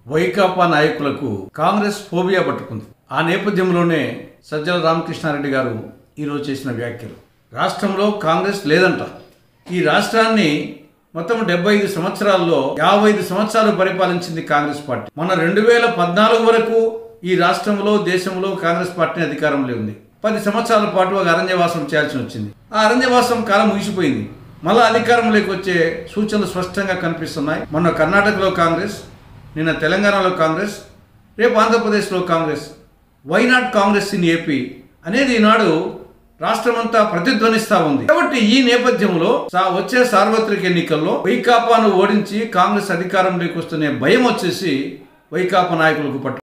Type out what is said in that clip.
వైకాపా నాయకులకు కాంగ్రెస్ ఫోబియా పట్టుకుంది ఆ నేపథ్యంలోనే సజ్జల రామకృష్ణారెడ్డి గారు ఈరోజు చేసిన వ్యాఖ్యలు రాష్ట్రంలో కాంగ్రెస్ లేదంట ఈ రాష్ట్రాన్ని మొత్తం డెబ్బై ఐదు సంవత్సరాల్లో యాభై ఐదు సంవత్సరాలు పరిపాలించింది కాంగ్రెస్ పార్టీ మన రెండు వేల పద్నాలుగు వరకు ఈ రాష్ట్రంలో దేశంలో కాంగ్రెస్ పార్టీ అధికారంలో ఉంది పది సంవత్సరాల పాటు ఒక అరణ్యవాసం చేయాల్సి వచ్చింది ఆ అరణ్యవాసం కాలం ముగిసిపోయింది మళ్ళా అధికారంలోకి వచ్చే సూచనలు స్పష్టంగా కనిపిస్తున్నాయి మొన్న కర్ణాటకలో కాంగ్రెస్ నిన్న తెలంగాణలో కాంగ్రెస్ రేపు ఆంధ్రప్రదేశ్లో Congress why not Congress in AP అనేది ఈనాడు రాష్ట్రమంతా ప్రతిధ్వనిస్తా ఉంది కాబట్టి ఈ నేపథ్యంలో సా- వచ్చే సార్వత్రిక ఎన్నికల్లో వైకాపాను ఓడించి కాంగ్రెస్ అధికారంలోకి వస్తున్న భయం వచ్చేసి వైకాపా నాయకులకు పట్టు